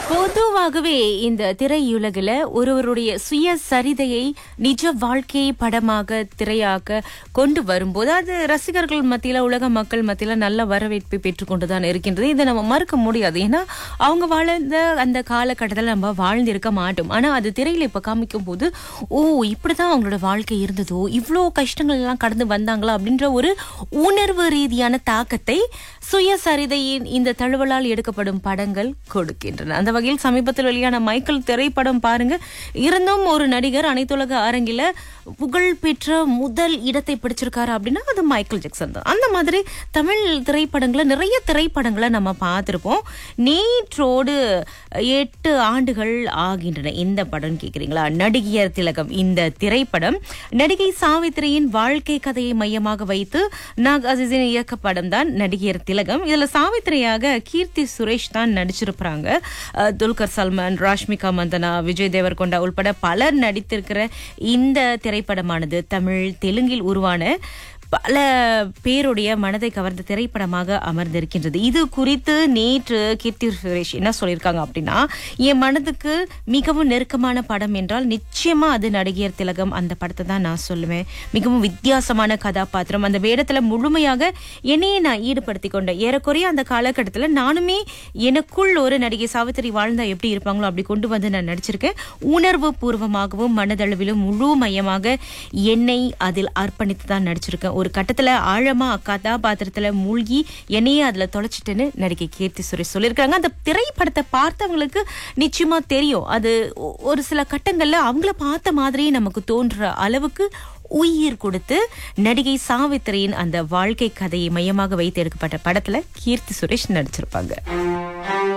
பொதுவாகவே இந்த திரையுலகில் ஒருவருடைய சுய சரிதையை நிஜ வாழ்க்கை படமாக திரையாக்க கொண்டு வரும்போது அது ரசிகர்கள் மத்தியில உலக மக்கள் மத்தியில நல்ல வரவேற்பை பெற்றுக்கொண்டுதான் இருக்கின்றது இதை நம்ம மறுக்க முடியாது ஏன்னா அவங்க வாழ்ந்த அந்த காலகட்டத்தில் நம்ம வாழ்ந்திருக்க மாட்டோம் ஆனா அது திரையில இப்ப காமிக்கும் போது ஓ இப்படிதான் அவங்களோட வாழ்க்கை இருந்ததோ இவ்வளோ கஷ்டங்கள் எல்லாம் கடந்து வந்தாங்களா அப்படின்ற ஒரு உணர்வு ரீதியான தாக்கத்தை சுயசரிதையின் இந்த தழுவலால் எடுக்கப்படும் படங்கள் கொடுக்கின்றன அந்த வகையில் சமீபத்தில் வெளியான மைக்கேல் திரைப்படம் பாருங்க இருந்தும் ஒரு நடிகர் அனைத்துலக அரங்கில புகழ்பெற்ற முதல் இடத்தை பிடிச்சிருக்காரு அப்படின்னா அது மைக்கேல் ஜாக்சன் தான் அந்த மாதிரி தமிழ் திரைப்படங்களை நிறைய திரைப்படங்களை நம்ம பார்த்திருப்போம் நேற்றோடு எட்டு ஆண்டுகள் ஆகின்றன இந்த படம் கேக்குறீங்களா நடிகையர் திலகம் இந்த திரைப்படம் நடிகை சாவித்திரியின் வாழ்க்கை கதையை மையமாக வைத்து நாக் அசிசின் இயக்க படம் தான் நடிகையர் திலகம் இதுல சாவித்திரியாக கீர்த்தி சுரேஷ் தான் நடிச்சிருப்பாங்க அஹ், துல்கர் சல்மான் ராஷ்மிகா மந்தனா விஜய் தேவர்கொண்டா உள்பட பலர் நடித்திருக்கிற இந்த திரைப்படமானது தமிழ் தெலுங்கில் உருவான பல பேருடைய மனதை கவர்ந்த திரைப்படமாக அமர்ந்திருக்கின்றது இது குறித்து நேற்று கீர்த்தி சுரேஷ் என்ன சொல்லியிருக்காங்க அப்படின்னா என் மனதுக்கு மிகவும் நெருக்கமான படம் என்றால் நிச்சயமா அது நடிகையர் திலகம் அந்த படத்தை தான் நான் சொல்லுவேன் மிகவும் வித்தியாசமான கதாபாத்திரம் அந்த வேடத்துல முழுமையாக என்னையே நான் ஈடுபடுத்தி கொண்டேன் ஏறக்குறைய அந்த காலகட்டத்தில் நானுமே எனக்குள் ஒரு நடிகை சாவித்திரி வாழ்ந்தா எப்படி இருப்பாங்களோ அப்படி கொண்டு வந்து நான் நடிச்சிருக்கேன் உணர்வு பூர்வமாகவும் மனதளவிலும் முழு மையமாக என்னை அதில் அர்ப்பணித்து தான் நடிச்சிருக்கேன் ஒரு கட்டத்துல ஆழமா கதாபாத்திரத்துல மூழ்கி என்னையே அதுல தொலைச்சிட்டேன்னு நடிகை கீர்த்தி சுரேஷ் சொல்லியிருக்காங்க அந்த திரைப்படத்தை பார்த்தவங்களுக்கு நிச்சயமா தெரியும் அது ஒ- ஒரு சில கட்டங்கள்ல அவங்கள பார்த்த மாதிரியே நமக்கு தோன்ற அளவுக்கு உயிர் கொடுத்து நடிகை சாவித்திரியின் அந்த வாழ்க்கை கதையை மையமாக வைத்து எடுக்கப்பட்ட படத்துல கீர்த்தி சுரேஷ் நடிச்சிருப்பாங்க